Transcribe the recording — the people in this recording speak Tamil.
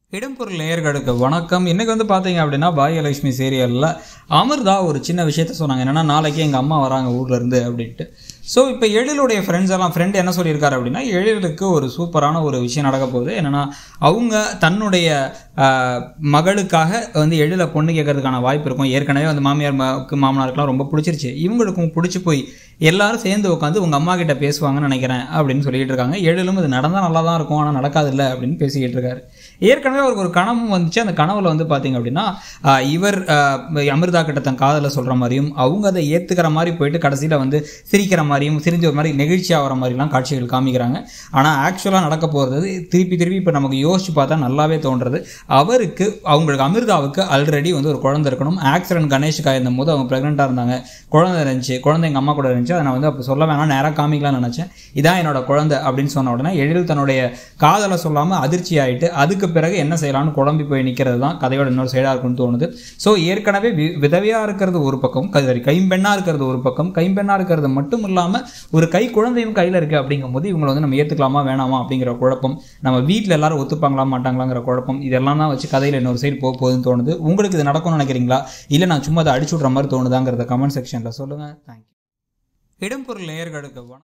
இடம்பொருள் நேயர்களுக்கு வணக்கம் இன்னைக்கு வந்து பார்த்தீங்க அப்படின்னா பாகியலட்சுமி சீரியலில் அமிர்தா ஒரு சின்ன விஷயத்த சொன்னாங்க என்னன்னா நாளைக்கு எங்கள் அம்மா வராங்க ஊர்ல இருந்து அப்படின்ட்டு ஸோ இப்போ எழிலுடைய ஃப்ரெண்ட்ஸ் எல்லாம் ஃப்ரெண்ட் என்ன சொல்லியிருக்காரு அப்படின்னா எழிலுக்கு ஒரு சூப்பரான ஒரு விஷயம் நடக்க போகுது என்னன்னா அவங்க தன்னுடைய ஆஹ், மகளுக்காக வந்து எழில பொண்ணு கேட்கறதுக்கான வாய்ப்பு இருக்கும் ஏற்கனவே வந்து மாமியார் மா- மாமனாருக்குலாம் ரொம்ப பிடிச்சிருச்சு இவங்களுக்கும் பிடிச்சி போய் எல்லாரும் சேர்ந்து உட்காந்து உங்கள் அம்மா கிட்ட பேசுவாங்கன்னு நினைக்கிறேன் அப்படின்னு சொல்லிட்டு இருக்காங்க எழிலும் இது நடந்தால் நல்லா தான் இருக்கும் ஆனால் நடக்காது அப்படின்னு பேசிக்கிட்டு இருக்காரு ஏற்கனவே அவருக்கு ஒரு கனவும் வந்துச்சு அந்த கனவுல வந்து பார்த்தீங்க அப்படின்னா ஆஹ், இவர் ஆஹ், அமிர்தா கிட்ட தன் காதலை சொல்கிற மாதிரியும் அவங்க அதை ஏற்றுக்கிற மாதிரி போயிட்டு கடைசியில் வந்து சிரிக்கிற மாதிரியும் சிரிஞ்ச ஒரு மாதிரி நெகிழ்ச்சி ஆகிற மாதிரிலாம் காட்சிகள் காமிக்கிறாங்க ஆனால் ஆக்சுவலாக நடக்க போகிறது திருப்பி திருப்பி இப்போ நமக்கு யோசிச்சு பார்த்தா நல்லாவே தோன்றது அவருக்கு அவங்களுக்கு அமிர்தாவுக்கு ஆல்ரெடி வந்து ஒரு குழந்தை இருக்கணும் ஆக்சிடென்ட் கணேஷுக்கு ஆயிருந்த போது அவங்க ப்ரெக்னெண்ட்டாக இருந்தாங்க குழந்தை இருந்துச்சு குழந்தை எங்கள் அம்மா கூட இருந்துச்சு அதை நான் வந்து அப்போ சொல்ல வேணாம் நேராக காமிக்கலாம்னு நினச்சேன் இதான் என்னோட குழந்தை அப்படின்னு சொன்ன உடனே எழில் தன்னுடைய காதலை சொல்லாமல் அதிர்ச்சி ஆயிட்டு அதுக்கு பிறகு என்ன செய்யலாம்னு குழம்பி போய் நிற்கிறது தான் கதையோட இன்னொரு சைடாக இருக்கும்னு தோணுது ஸோ ஏற்கனவே வி விதவையாக இருக்கிறது ஒரு பக்கம் சாரி கைம்பெண்ணாக இருக்கிறது ஒரு பக்கம் கைம்பெண்ணாக இருக்கிறது மட்டும் இல்லாமல் ஒரு கை குழந்தையும் கையில் இருக்குது அப்படிங்கும்போது இவங்களை வந்து நம்ம ஏற்றுக்கலாமா வேணாமா அப்படிங்கிற குழப்பம் நம்ம வீட்டில் எல்லாரும் ஒத்துப்பாங்களா மாட்டாங்களாங்கிற குழப்பம் இதெல்லாம் தான் வச்சு கதையில் இன்னொரு சைடு போக போகுதுன்னு தோணுது உங்களுக்கு இது நடக்கும்னு நினைக்கிறீங்களா இல்லை நான் சும்மா அதை அடிச்சு விட்ற மாதிரி தோணுதாங்கிறத கமெண்ட் செக்ஷனில் சொல்லுங்கள் தேங்க்யூ இடம்பொருள் நேயர்களுக்கு வணக்கம்